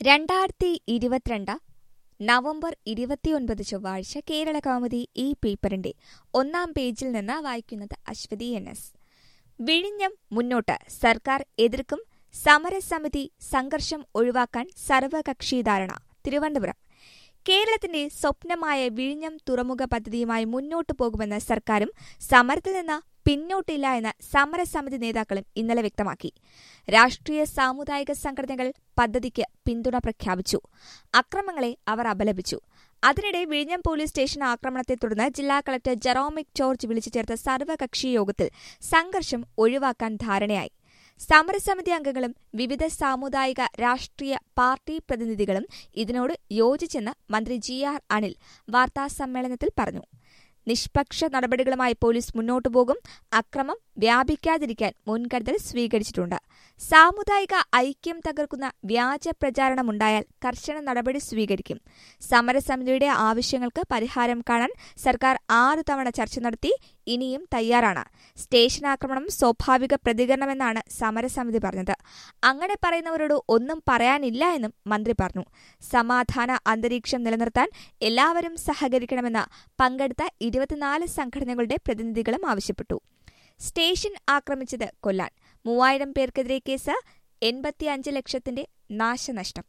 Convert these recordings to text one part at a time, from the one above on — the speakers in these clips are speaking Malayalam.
രണ്ടായിരത്തി ഇരുപത്തിരണ്ട് നവംബർ ഇരുപത്തിയൊൻപത് ചൊവ്വാഴ്ച കേരള കൗമുദി ഈ പേപ്പറിന്റെ ഒന്നാം പേജിൽ നിന്ന് വായിക്കുന്നത് അശ്വതി എൻ എസ് വിഴിഞ്ഞം മുന്നോട്ട് സർക്കാർ എതിർക്കും സമരസമിതി സംഘർഷം ഒഴിവാക്കാൻ സർവകക്ഷി ധാരണ തിരുവനന്തപുരം കേരളത്തിന്റെ സ്വപ്നമായ വിഴിഞ്ഞം തുറമുഖ പദ്ധതിയുമായി മുന്നോട്ടു പോകുമെന്ന് സർക്കാരും സമരത്തിൽ നിന്ന് പിന്നോട്ടില്ല എന്ന് സമരസമിതി നേതാക്കളും ഇന്നലെ വ്യക്തമാക്കി രാഷ്ട്രീയ സാമുദായിക സംഘടനകൾ പദ്ധതിക്ക് പിന്തുണ പ്രഖ്യാപിച്ചു അക്രമങ്ങളെ അവർ അപലപിച്ചു അതിനിടെ വിഴിഞ്ഞം പോലീസ് സ്റ്റേഷൻ ആക്രമണത്തെ തുടർന്ന് ജില്ലാ കളക്ടർ ജെറോമിക് ജോർജ് വിളിച്ചു ചേർത്ത സർവകക്ഷി യോഗത്തിൽ സംഘർഷം ഒഴിവാക്കാൻ ധാരണയായി സമരസമിതി അംഗങ്ങളും വിവിധ സാമുദായിക രാഷ്ട്രീയ പാർട്ടി പ്രതിനിധികളും ഇതിനോട് യോജിച്ചെന്ന് മന്ത്രി ജി ആർ അനിൽ വാർത്താസമ്മേളനത്തിൽ പറഞ്ഞു നിഷ്പക്ഷ നടപടികളുമായി പോലീസ് മുന്നോട്ടു പോകും അക്രമം വ്യാപിക്കാതിരിക്കാൻ മുൻകരുതൽ സ്വീകരിച്ചിട്ടുണ്ട് സാമുദായിക ഐക്യം തകർക്കുന്ന വ്യാജ പ്രചാരണമുണ്ടായാൽ കർശന നടപടി സ്വീകരിക്കും സമരസമിതിയുടെ ആവശ്യങ്ങൾക്ക് പരിഹാരം കാണാൻ സർക്കാർ ആറു തവണ ചർച്ച നടത്തി ഇനിയും തയ്യാറാണ് സ്റ്റേഷൻ ആക്രമണം സ്വാഭാവിക പ്രതികരണമെന്നാണ് സമരസമിതി പറഞ്ഞത് അങ്ങനെ പറയുന്നവരോട് ഒന്നും പറയാനില്ല എന്നും മന്ത്രി പറഞ്ഞു സമാധാന അന്തരീക്ഷം നിലനിർത്താൻ എല്ലാവരും സഹകരിക്കണമെന്ന് പങ്കെടുത്ത ഇരുപത്തിനാല് സംഘടനകളുടെ പ്രതിനിധികളും ആവശ്യപ്പെട്ടു സ്റ്റേഷൻ ആക്രമിച്ചത് കൊല്ലാൻ മൂവായിരം പേർക്കെതിരെ കേസ് എൺപത്തിയഞ്ച് ലക്ഷത്തിന്റെ നാശനഷ്ടം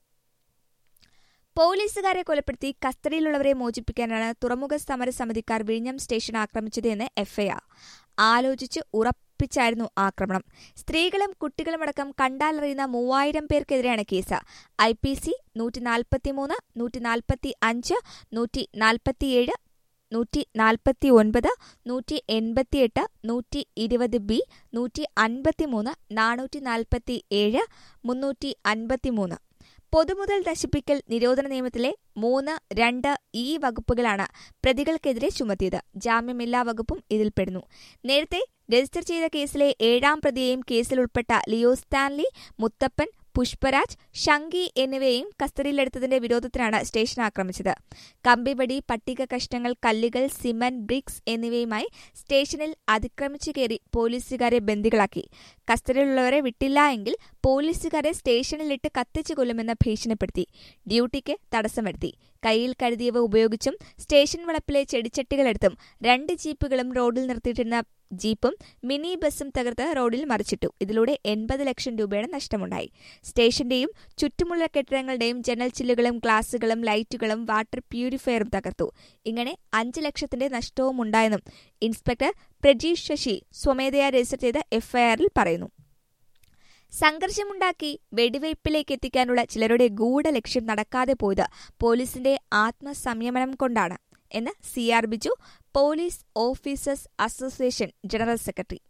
പോലീസുകാരെ കൊലപ്പെടുത്തി കസ്റ്റഡിയിലുള്ളവരെ മോചിപ്പിക്കാനാണ് തുറമുഖ സമരസമിതിക്കാർ വിഴിഞ്ഞം സ്റ്റേഷൻ ആക്രമിച്ചത് എന്ന് എഫ്ഐആർ ആലോചിച്ച് ഉറപ്പിച്ചായിരുന്നു ആക്രമണം സ്ത്രീകളും കുട്ടികളുമടക്കം കണ്ടാലറിയുന്ന മൂവായിരം പേർക്കെതിരെയാണ് കേസ് ഐ പി സി നൂറ്റി നാൽപ്പത്തിമൂന്ന് നൂറ്റി നാൽപ്പത്തി അഞ്ച് നൂറ്റി നാൽപ്പത്തിയേഴ് നൂറ്റി നാൽപ്പത്തി ഒൻപത് നൂറ്റി എൺപത്തിയെട്ട് നൂറ്റി ഇരുപത് ബി നൂറ്റി അൻപത്തിമൂന്ന് നാനൂറ്റി നാൽപ്പത്തി ഏഴ് മുന്നൂറ്റി അൻപത്തിമൂന്ന് പൊതുമുതൽ നശിപ്പിക്കൽ നിരോധന നിയമത്തിലെ മൂന്ന് രണ്ട് ഈ വകുപ്പുകളാണ് പ്രതികൾക്കെതിരെ ചുമത്തിയത് ജാമ്യമില്ലാ വകുപ്പും ഇതിൽപ്പെടുന്നു നേരത്തെ രജിസ്റ്റർ ചെയ്ത കേസിലെ ഏഴാം പ്രതിയെയും കേസിൽ ഉൾപ്പെട്ട ലിയോ സ്റ്റാൻലി മുത്തപ്പൻ പുഷ്പരാജ് ഷങ്കി എന്നിവയെയും കസ്റ്റഡിയിലെടുത്തതിന്റെ വിരോധത്തിനാണ് സ്റ്റേഷൻ ആക്രമിച്ചത് കമ്പിവടി പട്ടിക കഷ്ണങ്ങൾ കല്ലുകൾ സിമന്റ് ബ്രിക്സ് എന്നിവയുമായി സ്റ്റേഷനിൽ അതിക്രമിച്ചു കയറി പോലീസുകാരെ ബന്ദികളാക്കി കസ്റ്റഡിയിലുള്ളവരെ വിട്ടില്ല എങ്കിൽ പോലീസുകാരെ സ്റ്റേഷനിലിട്ട് കത്തിച്ചു കൊല്ലുമെന്ന് ഭീഷണിപ്പെടുത്തി ഡ്യൂട്ടിക്ക് തടസ്സം വരുത്തി കയ്യിൽ കരുതിയവ ഉപയോഗിച്ചും സ്റ്റേഷൻ വളപ്പിലെ ചെടിച്ചട്ടികളെടുത്തും രണ്ട് ജീപ്പുകളും റോഡിൽ നിർത്തിയിട്ടിരുന്ന ജീപ്പും മിനി ബസും തകർത്ത് റോഡിൽ മറിച്ചിട്ടു ഇതിലൂടെ എൺപത് ലക്ഷം രൂപയുടെ നഷ്ടമുണ്ടായി സ്റ്റേഷന്റെയും ചുറ്റുമുള്ള കെട്ടിടങ്ങളുടെയും ജനൽ ചില്ലുകളും ഗ്ലാസുകളും ലൈറ്റുകളും വാട്ടർ പ്യൂരിഫയറും തകർത്തു ഇങ്ങനെ അഞ്ച് ലക്ഷത്തിന്റെ നഷ്ടവും ഉണ്ടായെന്നും ഇൻസ്പെക്ടർ പ്രജീഷ് ശശി സ്വമേധയാ രജിസ്റ്റർ ചെയ്ത എഫ്ഐആറിൽ പറയുന്നു സംഘർഷമുണ്ടാക്കി വെടിവയ്പിലേക്ക് എത്തിക്കാനുള്ള ചിലരുടെ ഗൂഢലക്ഷ്യം നടക്കാതെ പോയത് പോലീസിന്റെ ആത്മസംയമനം കൊണ്ടാണ് എന്ന് C R Biju police officers association general secretary